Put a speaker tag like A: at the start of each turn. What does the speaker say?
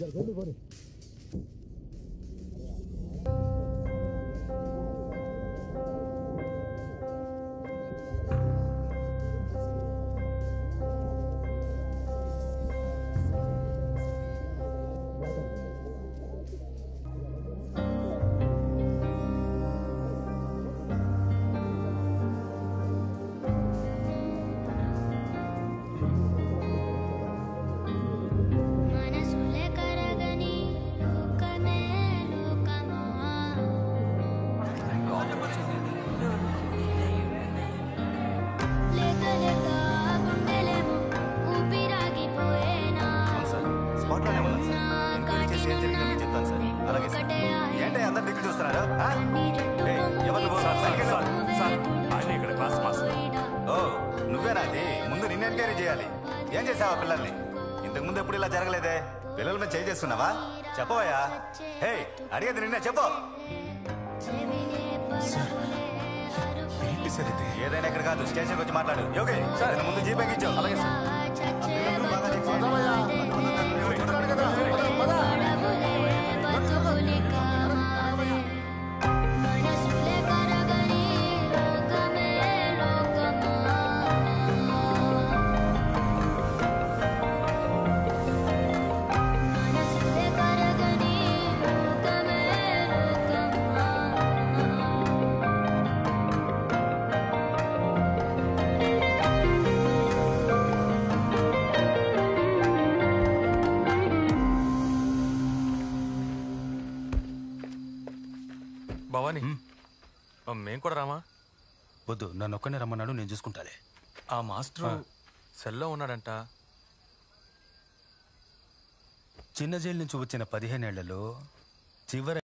A: మనసులే కరగని లోకమే లోకమా లేక లేక గుండెలేమో ఊపిరాగిపోయేనా
B: స్పాట్లోనే ఉన్నాను సార్ ఎంక్వైరీ చేసి ఏం జరిగిందో మీకు చెప్తాను సార్ అలాగే సార్ ఏంటి అందరు దిక్కు చూస్తున్నారా ఆ? ఏయ్, ఎవరు నువ్వు? సరిగ్గా చెప్పు. ఓ నువ్వేనా అది ముందు నిన్ను ఎంక్వైరీ చేయాలి ఏం చేసావా పిల్లల్ని ఇంతకు ముందు ఎప్పుడు ఇలా జరగలేదే పిల్లల మీద చేయి చేస్తున్నావా చెప్పవయ్యా హే అడిగేది నిన్నే చెప్పు ఏదైనా ఇక్కడ కాదు స్టేషన్కి వచ్చి మాట్లాడు యోగి సార్ ముందు జీప్ ఎక్కించు అలాగే సార్ బాగా చెక్ చేయండి.
A: మనసులే కరగని లోకమే లోకమా మనసులే కరగని లోకమే లోకమా
C: భవాని ఆ, మేం కూడా రామా
D: వద్దు నన్ను ఒక్కనే రమ్మన్నాడు నేను చూసుకుంటాలే
C: ఆ మాస్టర్ సెల్లో ఉన్నాడంట
D: చిన్న జైలు నుంచి వచ్చిన పదిహేనేళ్లలో చివరి